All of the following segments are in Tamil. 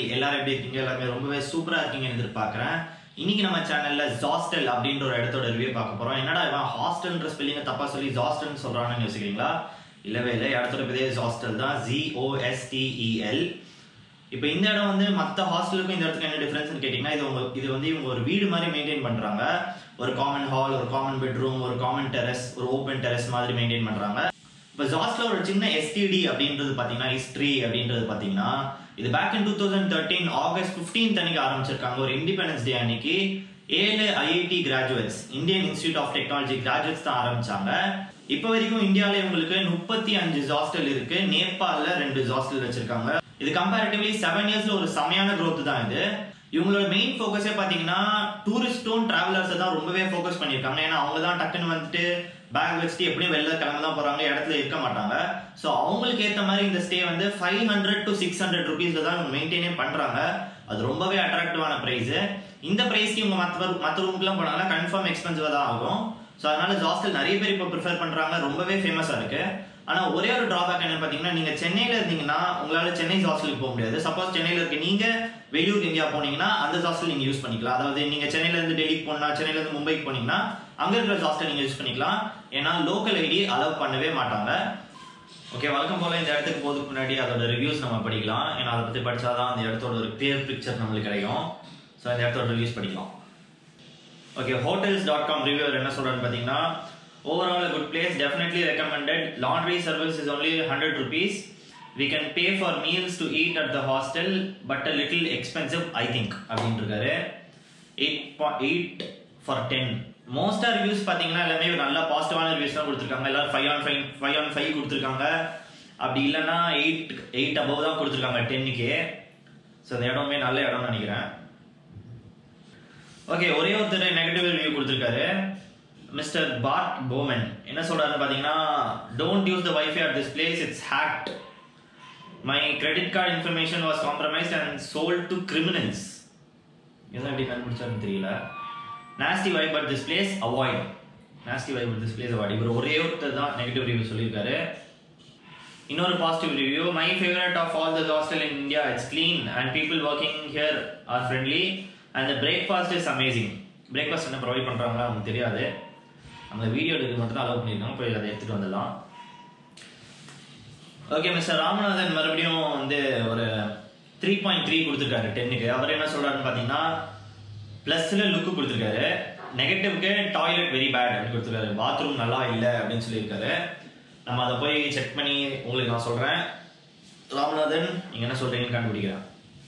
எல்லாரும் எப்படி இருக்கீங்க எல்லாருமே ரொம்பவே சூப்பரா இருக்கீங்கன்னு எதிர்பார்க்கறேன் இன்னைக்கு நம்ம சேனல்ல ஜாஸ்டல் அப்படின்ற ஒரு இடத்தோட ரிவ்யூ பார்க்க போறோம் என்னடா இவன் ஹாஸ்டல்ன்ற ஸ்பெல்லிங்க தப்பா சொல்லி ஜாஸ்டல்னு சொல்றான்னு யோசிக்கிறீங்களா இல்லவே இல்லை இடத்தோட பேரே ஜாஸ்டல் தான் G O S T E L இப்போ இந்த இடம் வந்து மற்ற ஹாஸ்டலுக்கும் இந்த இடத்துக்கு என்ன டிஃபரன்ஸ்னு கேட்டிங்கன்னா இது உங்க இது வந்து இவங்க ஒரு வீடு மாதிரி மெயின்டைன் பண்றாங்க ஒரு காமன் ஹால் ஒரு காமன் பெட்ரூம் ஒரு காமன் டெரஸ் ஒரு ஓப்பன் டெரஸ் மாதிரி மெயின்டைன் பண்றாங்க இப்போ ஜாஸ்ல ஒரு சின்ன எஸ்டிடி அப்படின்றது பார்த்தீங்கன்னா ஹிஸ்ட்ரி அப்படின்றது பார்த்தீங்கன்னா இது back in two thousand thirteen August fifteenth அன்னைக்கு ஆரம்பிச்சிருக்காங்க ஒரு இண்டிபெண்டன்ஸ் டே அன்னைக்கு ஏழு IIT graduates Indian institute of technology graduates தான் ஆரம்பிச்சாங்க இப்போ வரைக்கும் இந்தியாவில் இவங்களுக்கு முப்பத்தி அஞ்சு ஹாஸ்டல் இருக்கு நேபாளில் ரெண்டு ஹாஸ்டல் வச்சிருக்காங்க இது கம்பேரிட்டிவ்லி செவன் இயர்ஸ்ல ஒரு செமையான growth தான் இது இவங்களோட மெயின் ஃபோக்கஸே பார்த்தீங்கன்னா டூரிஸ்டும் டிராவலர்ஸை தான் ரொம்பவே ஃபோக்கஸ் பண்ணியிருக்காங்க ஏன்னா அவங்க தான் டக்குன்னு வந்துட்டு பேக் வச்சுட்டு எப்படியும் வெளில கிளம்ப தான் போறாங்க இடத்துல இருக்க மாட்டாங்க ஸோ அவங்களுக்கு ஏற்ற மாதிரி இந்த ஸ்டே வந்து five hundred to six hundred ருபீஸ்ல தான் இவங்க மெயின்டைனே பண்றாங்க அது ரொம்பவே அட்ராக்டிவான ப்ரைஸ் இந்த ப்ரைஸ்க்கு இவங்க மற்ற மற்ற ரூமுக்குலாம் போனாங்கன்னா கன்ஃபார்ம் எக்ஸ்பென்சிவாக தான் ஆகும் ஸோ அதனால ஹாஸ்டல் நிறைய பேர் இப்போ ப்ரிஃபர் பண்றாங்க ரொம்பவே ஃபேமஸாக இருக்கு ஆனா ஒரே ஒரு டிராபேக் என்ன பாத்தீங்கன்னா நீங்க சென்னையில இருந்தீங்கன்னா உங்களால சென்னை ஹாஸ்டலுக்கு போக முடியாது சப்போஸ் சென்னையில இருக்க நீங்க வெளியூர் எங்கேயா போனீங்கன்னா அந்த ஹாஸ்டல் நீங்க யூஸ் பண்ணிக்கலாம் அதாவது நீங்க சென்னையில இருந்து டெல்லிக்கு போனா சென்னையில இருந்து மும்பைக்கு போனீங்கன்னா அங்க இருக்கிற ஹாஸ்டல் நீங்க யூஸ் பண்ணிக்கலாம் ஏன்னா லோக்கல் ஐடி அலோவ் பண்ணவே மாட்டாங்க ஓகே வழக்கம் போல இந்த இடத்துக்கு போறதுக்கு முன்னாடி அதோட ரிவ்யூஸ் நம்ம படிக்கலாம் ஏன்னா அதை பத்தி படிச்சாதான் அந்த இடத்தோட ஒரு கிளியர் பிக்சர் நம்மளுக்கு கிடைக்கும் ஸோ இந்த இடத்தோட ரிவ்யூஸ் படிக்கலாம் okay hotels dot com reviewer என்ன சொல்றான்னு பார்த்தீங்கன்னா overall a good place definitely recommended laundry service is only 100 rupees we can pay for meals to eat at the hostel but a little expensive i think அப்படின்னு இருக்காரு 8 ஃபார் டென் மோஸ்டா ரிவ்யூஸ் பார்த்தீங்கன்னா எல்லாமே நல்ல பாசிட்டிவான ரிவ்யூஸ் தான் கொடுத்துருக்காங்க எல்லாரும் five on five five on five கொடுத்துருக்காங்க அப்படி இல்லைன்னா எயிட் எயிட் அபவ் தான் கொடுத்துருக்காங்க டென்னுக்கு ஸோ அந்த இடமே நல்ல இடம்னு நினைக்கிறேன் ஓகே ஒரே ஒருத்தர் நெகட்டிவ் ரிவ்யூ கொடுத்துருக்காரு மிஸ்டர் பாட் போமன் என்ன சொல்றாருன்னு பார்த்தீங்கன்னா don't use the wifi at this place it's hacked my credit card information was compromised and sold to criminals எதுவும் எப்படி கண்டுபிடிச்சாருன்னு தெரியல nasty vibe at this place avoid nasty vibe at this place avoid இவர் ஒரே ஒருத்தர் தான் நெகட்டிவ் ரிவ்யூ சொல்லியிருக்காரு இன்னொரு positive review my favourite of all the hostel in India it's clean and people working here are friendly and breakfast is amazing breakfast என்ன ப்ரொவைட் பண்ணுறாங்களா நமக்கு தெரியாது அந்த வீடியோ எடுக்க மட்டும் தான் அலோவ் பண்ணியிருக்காங்க போய் அதை எடுத்துகிட்டு வந்துடலாம் ஓகே மிஸ்டர் ராமநாதன் மறுபடியும் வந்து ஒரு த்ரீ பாயிண்ட் த்ரீ கொடுத்துருக்காரு டென்னுக்கு அவர் என்ன சொல்றாருன்னு பார்த்தீங்கன்னா ப்ளஸில் லுக்கு கொடுத்துருக்காரு நெகட்டிவ்க்கு டாய்லெட் வெரி பேட் அப்படின்னு கொடுத்துருக்காரு பாத்ரூம் நல்லா இல்லை அப்படின்னு சொல்லியிருக்காரு நம்ம அதை போய் செக் பண்ணி உங்களுக்கு நான் சொல்கிறேன் ராமநாதன் நீங்கள் என்ன சொல்கிறீங்கன்னு கண்டுபிடிக்கிறேன்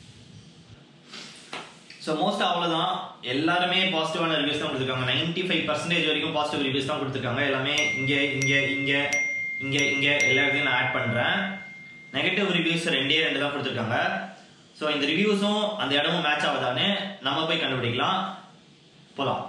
ஸோ மோஸ்ட் அவ்வளோதான் எல்லாருமே பாசிட்டிவான ரிவ்யூஸ் தான் கொடுத்துருக்காங்க நைன்டி ஃபைவ் பர்சன்டேஜ் வரைக்கும் பாசிட்டிவ் ரிவ்யூஸ் தான் கொடுத்துருக்காங்க எல்லாமே இங்கே இங்கே இங்கே இங்கே இங்கே எல்லா இடத்தையும் நான் ஆட் பண்ணுறேன் நெகட்டிவ் ரிவ்யூஸ் ரெண்டே ரெண்டு தான் கொடுத்துருக்காங்க ஸோ இந்த ரிவ்யூஸும் அந்த இடமும் மேட்ச் ஆகுதான்னு நம்ம போய் கண்டுபிடிக்கலாம் போகலாம்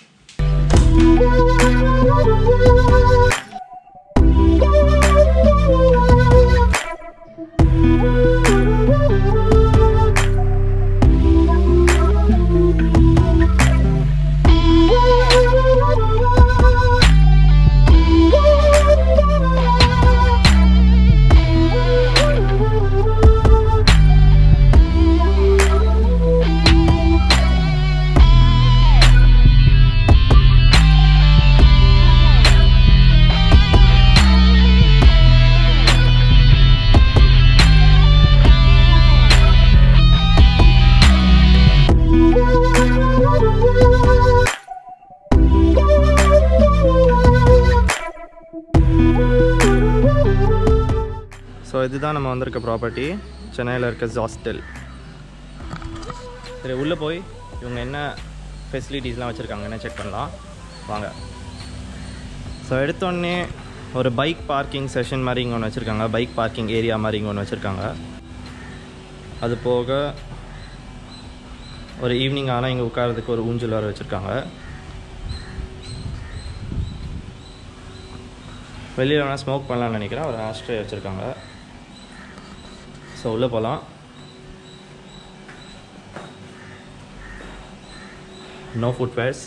ஸோ இதுதான் நம்ம வந்திருக்க ப்ராப்பர்ட்டி சென்னையில் இருக்க ஹாஸ்டல் சரி உள்ளே போய் இவங்க என்ன ஃபெசிலிட்டிஸ்லாம் வச்சுருக்காங்கன்னு செக் பண்ணலாம் வாங்க ஸோ எடுத்தோடனே ஒரு பைக் பார்க்கிங் செஷன் மாதிரி இங்கே ஒன்று வச்சுருக்காங்க பைக் பார்க்கிங் ஏரியா மாதிரி இங்கே ஒன்று வச்சுருக்காங்க அது போக ஒரு ஈவினிங் ஆனால் இங்கே உட்காரதுக்கு ஒரு ஊஞ்சல் வர வச்சுருக்காங்க வெளியில் வேணால் ஸ்மோக் பண்ணலாம்னு நினைக்கிறேன் ஒரு ஆஸ்ட்ரே வச்சுருக்காங்க ஸோ உள்ளே போகலாம் நோ ஃபுட்வேர்ஸ்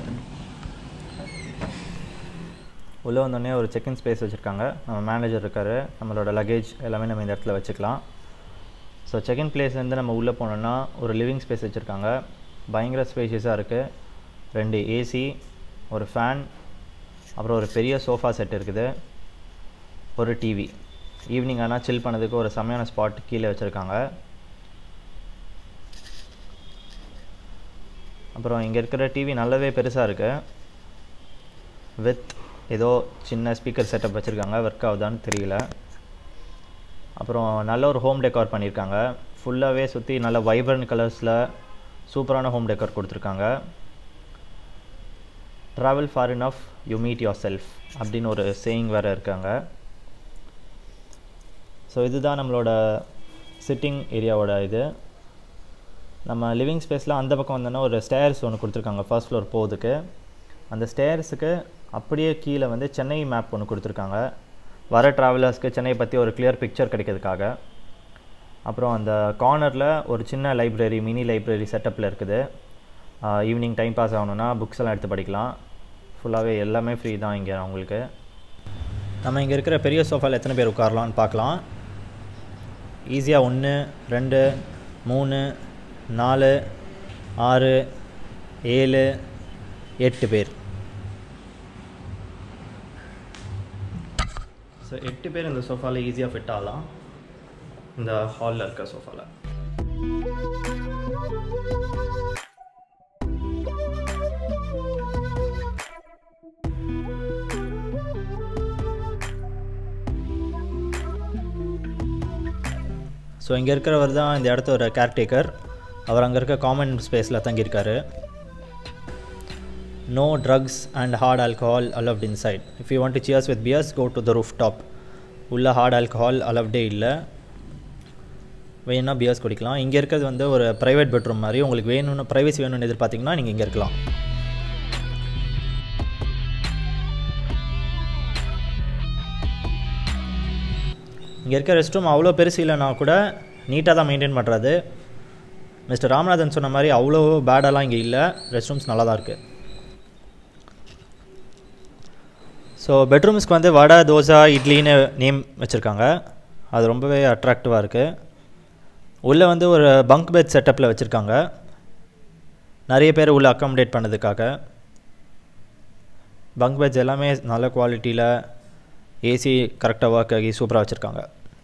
உள்ளே வந்தோடனே ஒரு செக்இன் ஸ்பேஸ் வச்சுருக்காங்க நம்ம மேனேஜர் இருக்கார் நம்மளோட லக்கேஜ் எல்லாமே நம்ம இந்த இடத்துல வச்சுக்கலாம் ஸோ செகண்ட் பிளேஸ்லேருந்து நம்ம உள்ளே போனோம்னா ஒரு லிவிங் ஸ்பேஸ் வச்சுருக்காங்க பயங்கர ஸ்பேஷியஸாக இருக்குது ரெண்டு ஏசி ஒரு ஃபேன் அப்புறம் ஒரு பெரிய சோஃபா செட் இருக்குது ஒரு டிவி ஈவினிங் ஆனால் சில் பண்ணதுக்கு ஒரு செம்மையான ஸ்பாட் கீழே வச்சுருக்காங்க அப்புறம் இங்கே இருக்கிற டிவி நல்லாவே பெருசாக இருக்குது வித் ஏதோ சின்ன ஸ்பீக்கர் செட்டப் வச்சுருக்காங்க ஒர்க் ஆகுதான்னு தெரியல அப்புறம் நல்ல ஒரு ஹோம் டெக்கார் பண்ணியிருக்காங்க ஃபுல்லாகவே சுற்றி நல்ல வைப்ரண்ட் கலர்ஸில் சூப்பரான ஹோம் டெக்கார் கொடுத்துருக்காங்க travel far enough you meet your self அப்படின்னு ஒரு சேயிங் வேறு இருக்காங்க ஸோ இதுதான் நம்மளோட சிட்டிங் ஏரியாவோட இது நம்ம லிவிங் ஸ்பேஸில் அந்த பக்கம் வந்தோன்னா ஒரு ஸ்டேர்ஸ் ஒன்று கொடுத்துருக்காங்க ஃபர்ஸ்ட் ஃப்ளோர் போகிறதுக்கு அந்த ஸ்டேர்ஸுக்கு அப்படியே கீழே வந்து சென்னை மேப் ஒன்று கொடுத்துருக்காங்க வர ட்ராவலர்ஸ்க்கு சென்னை பற்றி ஒரு கிளியர் பிக்சர் கிடைக்கிறதுக்காக அப்புறம் அந்த கார்னரில் ஒரு சின்ன லைப்ரரி மினி லைப்ரரி செட்டப்பில் இருக்குது ஈவினிங் டைம் பாஸ் ஆகணுன்னா புக்ஸ் எல்லாம் எடுத்து படிக்கலாம் ஃபுல்லாகவே எல்லாமே ஃப்ரீ தான் இங்கே உங்களுக்கு நம்ம இங்கே இருக்கிற பெரிய சோஃபாவில் எத்தனை பேர் உட்காரலாம்னு பார்க்கலாம் ஈஸியாக ஒன்று ரெண்டு மூணு நாலு ஆறு ஏழு எட்டு பேர் ஸோ எட்டு பேர் இந்த சோஃபாவில் ஈஸியாக ஃபிட் ஆகலாம் இந்த ஹாலில் இருக்க சோஃபாவில் ஸோ இங்கே இருக்கிறவர் தான் இந்த இடத்தோட கேர்டேக்கர் அவர் அங்கே இருக்க காமன் ஸ்பேஸில் தங்கியிருக்காரு no drugs and hard alcohol allowed inside if you want to cheers with beers go to the rooftop உள்ள ஹார்ட் ஆல்கஹால் அலவ்டே இல்லை வேணும்னா பியர்ஸ் குடிக்கலாம் இங்கே இருக்கிறது வந்து ஒரு ப்ரைவேட் பெட்ரூம் மாதிரி உங்களுக்கு வேணும்னு ப்ரைவசி வேணும்னு எதிர்பார்த்தீங்கன்னா நீங்கள் இங்கே இருக்கலாம் இங்கே இருக்க ரெஸ்ட் ரூம் அவ்வளோ பெருசு இல்லைனா கூட நீட்டாக தான் மெயின்டைன் பண்ணுறது மிஸ்டர் ராமநாதன் சொன்ன மாதிரி அவ்வளோ பேடெல்லாம் இங்கே இல்லை ரெஸ்ட் ரூம்ஸ் நல்லா தான் இருக்குது ஸோ பெட்ரூம்ஸ்க்கு வந்து வடை தோசை இட்லின்னு நேம் வச்சுருக்காங்க அது ரொம்பவே அட்ராக்டிவாக இருக்குது உள்ளே வந்து ஒரு பங்க் பெட் செட்டப்பில் வச்சுருக்காங்க நிறைய பேர் உள்ளே அக்காமடேட் பண்ணதுக்காக பங்க் பெட்ஸ் எல்லாமே நல்ல குவாலிட்டியில் ஏசி கரெக்டாக ஒர்க் ஆகி சூப்பராக வச்சுருக்காங்க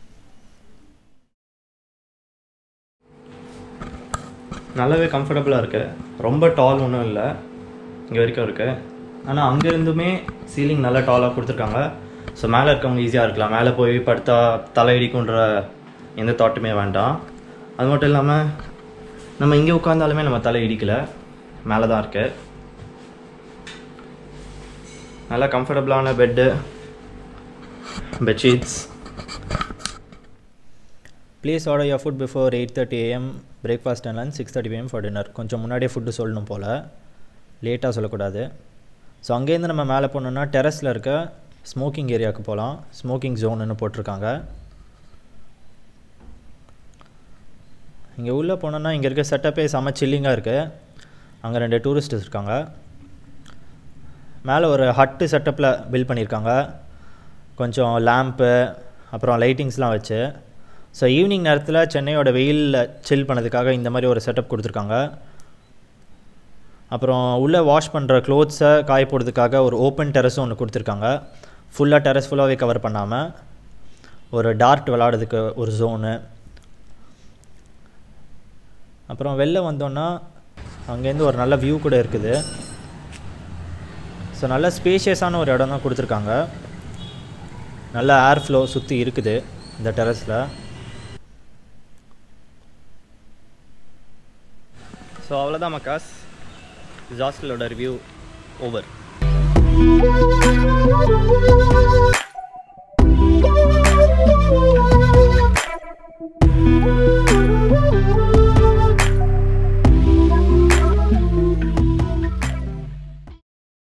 நல்லாவே கம்ஃபர்டபுளாக இருக்குது ரொம்ப டால் ஒன்றும் இல்லை இங்கே வரைக்கும் இருக்குது ஆனால் அங்கேருந்துமே சீலிங் நல்லா டாலாக கொடுத்துருக்காங்க ஸோ மேலே இருக்கவங்க ஈஸியாக இருக்கலாம் மேலே போய் படுத்தா தலை இடிக்குன்ற எந்த தாட்டுமே வேண்டாம் அது மட்டும் இல்லாமல் நம்ம இங்கே உட்காந்தாலுமே நம்ம தலை இடிக்கலை மேலே தான் இருக்குது நல்லா கம்ஃபர்டபுளான bed bedsheets please order your food before eight thirty AM breakfast and lunch six thirty PM for dinner கொஞ்சம் முன்னாடியே ஃபுட்டு சொல்லணும் போல் லேட்டாக சொல்லக்கூடாது ஸோ அங்கேருந்து நம்ம மேலே போனோம்னா டெரஸில் இருக்க ஸ்மோக்கிங் ஏரியாவுக்கு போகலாம் ஸ்மோக்கிங் ஜோனுன்னு போட்டிருக்காங்க இங்கே உள்ளே போனோன்னா இங்கே இருக்க செட்டப்பே செம்ம சில்லிங்காக இருக்குது அங்கே ரெண்டு டூரிஸ்ட் இருக்காங்க மேலே ஒரு ஹட்டு செட்டப்பில் பில் பண்ணியிருக்காங்க கொஞ்சம் லேம்ப்பு அப்புறம் லைட்டிங்ஸ்லாம் வச்சு ஸோ ஈவினிங் நேரத்தில் சென்னையோட வெயிலில் சில் பண்ணதுக்காக இந்த மாதிரி ஒரு செட்டப் கொடுத்துருக்காங்க அப்புறம் உள்ளே வாஷ் பண்ணுற க்ளோத்ஸை காய போடுறதுக்காக ஒரு ஓப்பன் டெரஸும் ஒன்று கொடுத்துருக்காங்க ஃபுல்லாக டெரஸ் ஃபுல்லாகவே கவர் பண்ணாமல் ஒரு டார்ட் விளாடுறதுக்கு ஒரு ஜோனு அப்புறம் வெளில வந்தோன்னா அங்கேருந்து ஒரு நல்ல வியூ கூட இருக்குது ஸோ நல்ல ஸ்பேஷியஸான ஒரு இடம் தான் கொடுத்துருக்காங்க நல்ல ஏர் ஃப்ளோ சுற்றி இருக்குது இந்த டெரஸில் ஸோ அவ்வளோதான் மக்காஸ் ஹாஸ்டலோட ரிவ்யூ ஓவர்